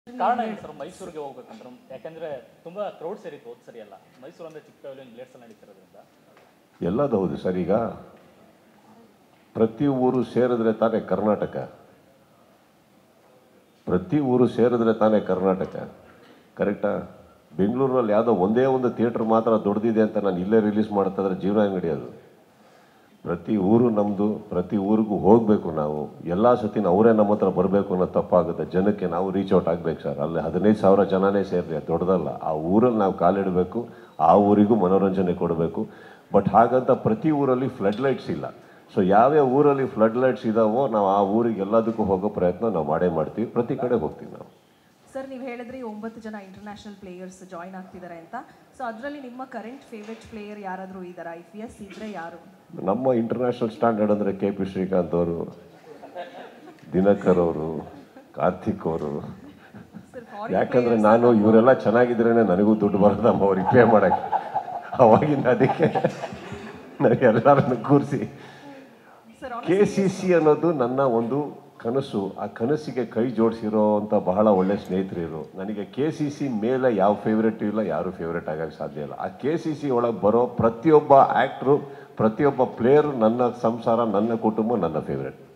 ಕಾರಣ ಏನು ಸರ್ ಮೈಸೂರಿಗೆ ಹೋಗ್ಬೇಕಂದ್ರೆ ಯಾಕಂದ್ರೆ ತುಂಬಾ ಕ್ರೌಡ್ ಸೇರಿತ್ತು ಹೋದ್ ಸರಿ ಅಲ್ಲ ಮೈಸೂರು ಅಂದ್ರೆ ಚಿಕ್ಕ ಪೆವಿಲಿಯನ್ ಬ್ಲೇಡ್ಸ್ ಎಲ್ಲ ನಡೀತಿರೋದ್ರಿಂದ ಎಲ್ಲದು ಹೌದು ಸರ್ ಈಗ ಪ್ರತಿ ಊರು ಸೇರಿದ್ರೆ ತಾನೇ ಕರ್ನಾಟಕ ಪ್ರತಿ ಊರು ಸೇರಿದ್ರೆ ತಾನೇ ಕರ್ನಾಟಕ ಕರೆಕ್ಟಾ ಬೆಂಗಳೂರಿನಲ್ಲಿ ಯಾವುದೋ ಒಂದೇ ಒಂದು ಥಿಯೇಟ್ರ್ ಮಾತ್ರ ದೊಡ್ಡದಿದೆ ಅಂತ ನಾನು ಇಲ್ಲೇ ರಿಲೀಸ್ ಮಾಡ್ತಾಯಿದ್ರೆ ಜೀವನ ಹೆಂಗ್ ನಡೆಯೋದು ಪ್ರತಿ ಊರು ನಮ್ಮದು ಪ್ರತಿ ಊರಿಗೂ ಹೋಗಬೇಕು ನಾವು ಎಲ್ಲ ಸತಿನ ಅವರೇ ನಮ್ಮ ಹತ್ರ ಬರಬೇಕು ಅನ್ನೋದು ತಪ್ಪಾಗುತ್ತೆ ಜನಕ್ಕೆ ನಾವು ರೀಚ್ ಔಟ್ ಆಗಬೇಕು ಸರ್ ಅಲ್ಲಿ ಹದಿನೈದು ಸಾವಿರ ಜನನೇ ಸೇರಿದೆ ಅದು ದೊಡ್ಡದಲ್ಲ ಆ ಊರಲ್ಲಿ ನಾವು ಕಾಲಿಡಬೇಕು ಆ ಊರಿಗೂ ಮನೋರಂಜನೆ ಕೊಡಬೇಕು ಬಟ್ ಹಾಗಂತ ಪ್ರತಿ ಊರಲ್ಲಿ ಫ್ಲಡ್ ಲೈಟ್ಸ್ ಇಲ್ಲ ಸೊ ಯಾವ್ಯಾವ ಊರಲ್ಲಿ ಫ್ಲಡ್ ಲೈಟ್ಸ್ ಇದಾವೋ ನಾವು ಆ ಊರಿಗೆ ಎಲ್ಲದಕ್ಕೂ ಹೋಗೋ ಪ್ರಯತ್ನ ನಾವು ಮಾಡೇ ಮಾಡ್ತೀವಿ ಪ್ರತಿ ಕಡೆ ಹೋಗ್ತೀವಿ ನಾವು ಸರ್ ನೀವು ಹೇಳಿದ್ರಿ ಒಂಬತ್ತು ಜನ ಇಂಟರ್ನ್ಯಾಷನಲ್ ಪ್ಲೇಯರ್ಸ್ ಜಾಯ್ನ್ ಆಗ್ತಿದ್ದಾರೆ ಅಂತ ಸೊ ಅದರಲ್ಲಿ ನಿಮ್ಮ ಕರೆಂಟ್ ಫೇವ್ರೆಟ್ ಪ್ಲೇಯರ್ ಯಾರಾದರೂ ಇದ್ದಾರಾ ಇಫ್ ಎಸ್ ಇದ್ರೆ ಯಾರು ನಮ್ಮ ಇಂಟರ್ನ್ಯಾಷನಲ್ ಸ್ಟ್ಯಾಂಡರ್ಡ್ ಅಂದರೆ ಕೆ ಪಿ ಶ್ರೀಕಾಂತ್ ಅವರು ದಿನಕರ್ ಅವರು ಕಾರ್ತಿಕ್ ಅವರು ಸರ್ ಫಾರಿನ್ ಯಾಕಂದ್ರೆ ನಾನು ಇವರೆಲ್ಲ ಚೆನ್ನಾಗಿದ್ರೇನೆ ನನಗೂ ದುಡ್ಡು ಬರೋದಮ್ಮ ಅವ್ರಿಗೆ ಪೇ ಮಾಡಕ್ಕೆ ಅವಾಗಿಂದ ಅದಕ್ಕೆ ನನಗೆ ಎಲ್ಲರನ್ನು ಕೂರಿಸಿ ಸರ್ ಕೆ ಸಿ ಸಿ ಅನ್ನೋದು ನನ್ನ ಒಂದು ಕನಸು ಆ ಕನಸಿಗೆ ಕೈ ಜೋಡಿಸಿರೋ ಅಂತ ಬಹಳ ಒಳ್ಳೆ ಸ್ನೇಹಿತರಿರು ನನಗೆ ಕೆ ಸಿ ಸಿ ಮೇಲೆ ಯಾವ ಫೇವ್ರೆಟ್ ಇಲ್ಲ ಯಾರು ಫೇವ್ರೆಟ್ ಆಗಕ್ಕೆ ಸಾಧ್ಯ ಇಲ್ಲ ಆ ಕೆ ಸಿ ಸಿ ಒಳಗೆ ಬರೋ ಪ್ರತಿಯೊಬ್ಬ ಆ್ಯಕ್ಟ್ರು ಪ್ರತಿಯೊಬ್ಬ ಪ್ಲೇಯರು ನನ್ನ ಸಂಸಾರ ನನ್ನ ಕುಟುಂಬ ನನ್ನ ಫೇವ್ರೆಟ್